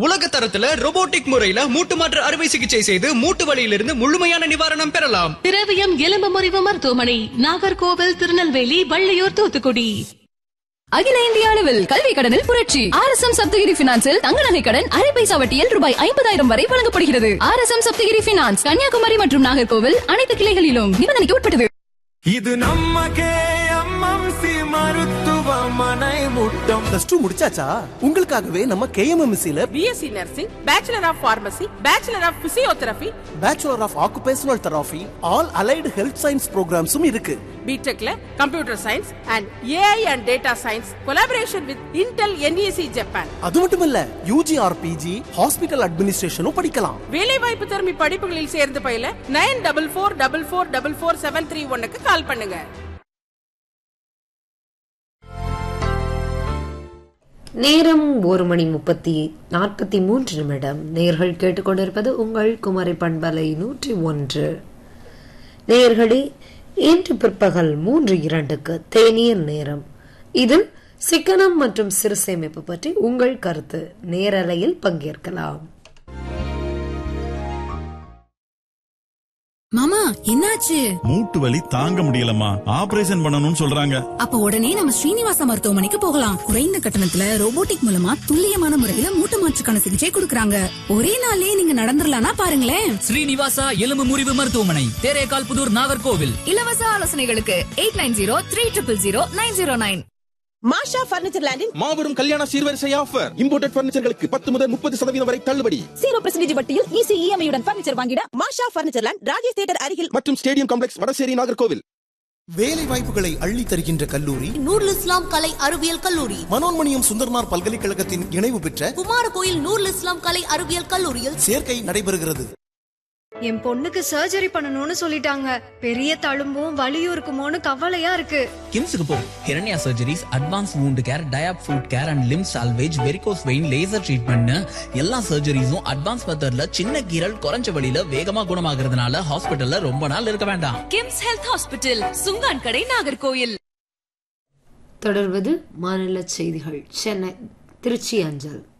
உலக தரத்துல robotic முறையில மூட்டு மாற்று அறுவை சிகிச்சை செய்து மூட்டு வலியிலிருந்து முழுமையான நிவாரணம் பெறலாம் திரவியம் எலும்பு முறிவு மருத்துவமனை நாகர்கோவில் திருநெல்வேலி வள்ளியூர் தூத்துக்குடி அகில இந்திய அளவில் கல்வி கடனில் புரட்சி ஆர் எஸ் எம் சப்தகிரி பினான்சில் தங்க நகை கடன் அரை பைசா வட்டியில் ரூபாய் ஐம்பதாயிரம் வரை வழங்கப்படுகிறது R S M Saptagiri finance Kanyakumari மற்றும் நாகர்கோவில் அனைத்து கிளைகளிலும் நிபந்தனைக்கு உட்பட்டது இது நம்ம கேஎம்எம்சி மருத்துவமனை முட்டம் பிளஸ் டூ முடிச்சாச்சா உங்களுக்காகவே நம்ம கேஎம்எம்சில BSc nursing bachelor of pharmacy bachelor of physiotherapy bachelor of occupational therapy all allied health science ப்ரோக்ராம்ஸும் இருக்கு பிடெக்ல computer science and AI and data science collaboration with Intel NEC Japan அது மட்டும் இல்ல யூஜி ஆர் பிஜி ஹாஸ்பிட்டல் அட்மினிஸ்ட்ரேஷனும் படிக்கலாம் வேலைவாய்ப்பு திறமை படிப்புகளில் சேர்ந்து பயில nine double four double four double four seven three ஒன்னுக்கு கால் பண்ணுங்க நேரம் ஒரு மணி முப்பத்தி நாற்பத்தி மூன்று நிமிடம் நேர்கள் கேட்டுக்கொண்டிருப்பது உங்கள் குமரி பண்பலை நூற்றி ஒன்று நேர்களே இன்று பிற்பகல் மூன்று இரண்டுக்கு தேநீர் நேரம் இதில் சிக்கனம் மற்றும் சிறு சேமிப்பு பற்றி உங்கள் கருத்து நேரலையில் பங்கேற்கலாம் மாமா என்னாச்சு மூட்டு வலி தாங்க முடியலம்மா ஆபரேஷன் பண்ணணும்னு சொல்றாங்க அப்ப உடனே நம்ம ஸ்ரீனிவாச மருத்துவமனைக்கு போகலாம் குறைந்த கட்டணத்துல ரோபோட்டிக் மூலமா துல்லியமான முறையில மூட்டு மாற்றுக்கான சிகிச்சை கொடுக்கறாங்க ஒரே நாள்லயே நீங்க நடந்துடலாம்னா பாருங்களேன் ஸ்ரீனிவாசா எலும்பு முறிவு மருத்துவமனை தேரேகால் புதூர் நாகர்கோவில் இலவச ஆலோசனைகளுக்கு eight nine zero three triple zero nine zero nine Masha furniture லேண்டில் மாபெரும் கல்யாண சீர்வரிசை ஆஃபர் இம்போர்ட்டட் பர்னிச்சர்களுக்கு பத்து முதல் முப்பது சதவீதம் வரை தள்ளுபடி ஜீரோ பர்சன்டேஜ் வட்டியில் ஈஸி இஎம்ஐயுடன் பர்னிச்சர் வாங்கிட Masha furniture land Rajesh theatre அருகில் மற்றும் ஸ்டேடியம் காம்ப்ளெக்ஸ் வடசேரி நாகர்கோவில் வேலை வாய்ப்புகளை அள்ளி தருகின்ற கல்லூரி நூருல் இஸ்லாம் கலை அறிவியல் கல்லூரி மனோன்மணியம் சுந்தர்னார் பல்கலைக்கழகத்தின் இணைவு பெற்ற குமாரகோயில் நூருல் இஸ்லாம் கலை அறிவியல் கல்லூரியில் சேர்க்கை நடைபெறுகிறது என் பொண்ணுக்கு சர்ஜரி பண்ணணும்னு சொல்லிட்டாங்க பெரிய தழும்பும் வலியும் இருக்குமோன்னு கவலையா இருக்கு கிம்ஸுக்கு போ Hiranya surgeries advance wound care டயாப் foot care and limb salvage varicose vein laser treatment எல்லா சர்ஜரிஸும் அட்வான்ஸ் மெத்தட்ல சின்ன கீரல் குறைஞ்ச வழியில வேகமா குணமாகறதுனால ஹாஸ்பிட்டல்ல ரொம்ப நாள் இருக்க வேண்டாம் கிம்ஸ் ஹெல்த் ஹாஸ்பிட்டல் சுங்கான் கடை நாகர்கோயில் தொடர்வது மாநில செய்திகள் சென்னை திருச்சி அஞ்சல்